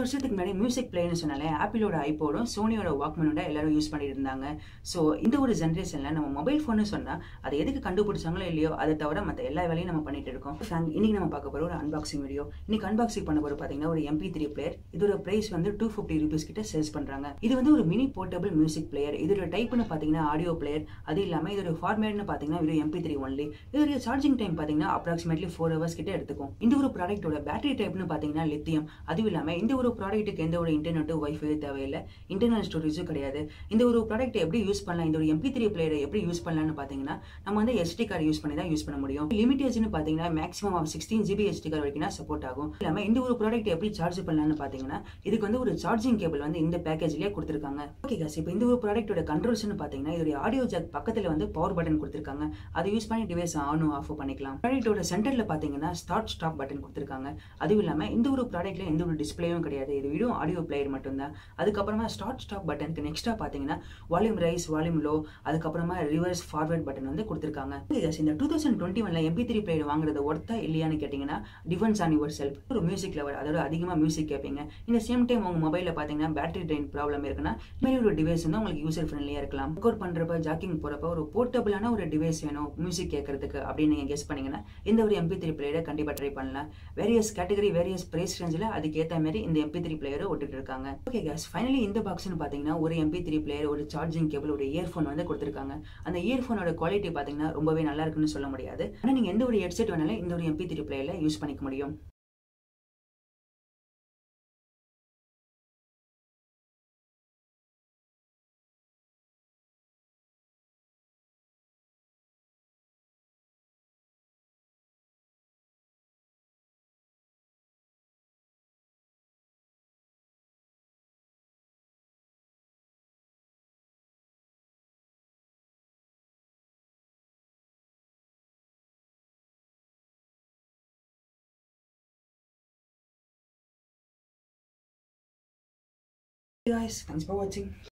வருஷத்துக்கு முன்னாடி மியூசிக் பிளேயர்னு சொன்னாலே ஆப்பிளோட ஐபோடும் சோனியோட வாக்மனோட எல்லாரும் யூஸ் பண்ணிட்டு இருந்தாங்க ஸோ இந்த ஒரு ஜென்ரேஷன்ல நம்ம மொபைல் ஃபோன்னு சொன்னா அதை எதுக்கு கண்டுபிடிச்சாங்களோ இல்லையோ அதை தவிர மற்ற எல்லா வேலையும் நம்ம பண்ணிட்டு இருக்கோம் Frank, இன்னைக்கு நம்ம பார்க்க போற ஒரு அன்பாக்சிங் வீடியோ இன்னைக்கு அன்பாக்சிங் பண்ண போற பாத்தீங்கன்னா ஒரு எம்பி த்ரீ பிளேயர் இதோட பிரைஸ் வந்து டூ ஃபிஃப்டி ருபீஸ் கிட்ட சேல்ஸ் பண்றாங்க இது வந்து ஒரு மினி போர்ட்டபிள் மியூசிக் பிளேயர் இதோட டைப்னு பாத்தீங்கன்னா ஆடியோ பிளேயர் அது இல்லாம இதோட ஃபார்மேட்னு பாத்தீங்கன்னா இது எம்பி த்ரீ ஒன்லி இதோட சார்ஜிங் டைம் பாத்தீங்கன்னா அப்ராக்சிமேட்லி ஃபோர் ஹவர்ஸ் கிட்ட எடுத்துக்கும் இந்த ஒரு ப்ராடக்ட்டோட பேட்டரி டைப்னு பாத்தீங்கன்னா லித்தியம் அதுவும் இல்லாம இந்த ஒரு ப்ராடக்ட்டுக்கு எந்த ஒரு இன்டர்நெட்டும் வைஃபை தேவையில்லை இன்டர்னல் ஸ்டோரேஜும் கிடையாது இந்த ஒரு ப்ராடக்ட் எப்படி யூஸ் பண்ணலாம் இந்த ஒரு எம்பி த்ரீ பிளேயரை எப்படி யூஸ் பண்ணலாம்னு பாத்தீங்கன்னா நம்ம வந்து எஸ்டி கார்டு யூஸ் பண்ணி தான் யூஸ் பண்ண முடியும் லிமிட்டேஜ்னு பாத்தீங்கன்னா maximum of sixteen GB SD card வரைக்கும் தான் சப்போர்ட் ஆகும் இல்லாம இந்த ஒரு ப்ராடக்ட் எப்படி சார்ஜ் பண்ணலாம்னு பாத்தீங்கன்னா இதுக்கு வந்து ஒரு சார்ஜிங் கேபிள் வந்து இந்த பேக்கேஜ்லயே கொடுத்துருக்காங்க ஓகே காஸ் இப்போ இந்த ஒரு ப்ராடக்ட்டோட கண்ட்ரோல்ஸ்னு பாத்தீங்கன்னா இதோட ஆடியோ ஜாக் பக்கத்துல வந்து பவர் பட்டன் கொடுத்துருக்காங்க அதை யூஸ் பண்ணி டிவைஸ் ஆனும் ஆஃப் பண்ணிக்கலாம் ப்ராடக்ட்டோட சென்டர்ல பாத்தீங்கன்னா ஸ்டார்ட் ஸ்டாப் பட்டன் கொடுத்துருக்காங்க அதுவும் இல்லாம இந்த ஒரு ப்ராடக்ட்ல எந்த ஒரு டிஸ்பிளேயும் கிடையாது இது வெறும் ஆடியோ பிளேயர் மட்டும்தான் அதுக்கப்புறமா ஸ்டார்ட் ஸ்டாப் பட்டனுக்கு நெக்ஸ்டா பாத்தீங்கன்னா வால்யூம் ரைஸ் வால்யூம் லோ அதுக்கப்புறமா ரிவர்ஸ் ஃபார்வர்ட் பட்டன் வந்து கொடுத்துருக்காங்க Yes, இந்த டூ தௌசண்ட் டுவெண்ட்டி ஒன்ல எம்பி த்ரீ பிளேயர் வாங்குறது ஒர்த்தா இல்லையான்னு கேட்டீங்கன்னா டிஃபென்ஸ் ஆன் யுவர் செல்ஃப் ஒரு மியூசிக் லவர் அதோட அதிகமாக மியூசிக் கேட்பீங்க இந்த சேம் டைம் உங்க மொபைலில் பார்த்தீங்கன்னா பேட்டரி ட்ரெயின் ப்ராப்ளம் இருக்குன்னா இந்த மாதிரி ஒரு டிவைஸ் வந்து உங்களுக்கு யூசர் ஃப்ரெண்ட்லியாக இருக்கலாம் ஒர்க் அவுட் பண்ணுறப்ப ஜாக்கிங் போகிறப்ப ஒரு போர்ட்டபிளான ஒரு டிவைஸ் வேணும் மியூசிக் கேட்கறதுக்கு அப்படின்னு நீங்கள் கெஸ் பண்ணீங்கன்னா இந்த ஒரு எம்பி த்ரீ பிளேயரை கண்டிப்பாக ட்ரை பண்ணலாம் வேரியஸ் கேட்டகரி வேரியஸ் பிரைஸ் ரேஞ்சில் அதுக்கு ஏற்ற மாதிரி இந்த எம்பி த்ரீ பிளேயரை விட்டுட்டு இருக்காங்க ஓகே கேஸ் ஃபைனலி இந்த பாக்ஸ்னு பார்த்தீங்கன்னா ஒரு எம்பி த்ரீ பிளேயர் ஒரு சார்ஜிங் கேபிள் ஒரு இயர்ஃபோன் வந்து கொடுத்துருக்காங்க அந்த இயர்ஃபோனோட குவாலிட்டி பார்த்தீங்கன்னா ரொம்பவே நல்லா இருக்குன்னு சொல்ல முடியாது ஆனால் நீங்கள் எந்த ஒரு ஹெட்செட் வேணாலும் இந்த ஒரு எம்பி த்ரீ பிளேயரில் யூஸ் பண்ணிக்க முடியும் guys thanks for watching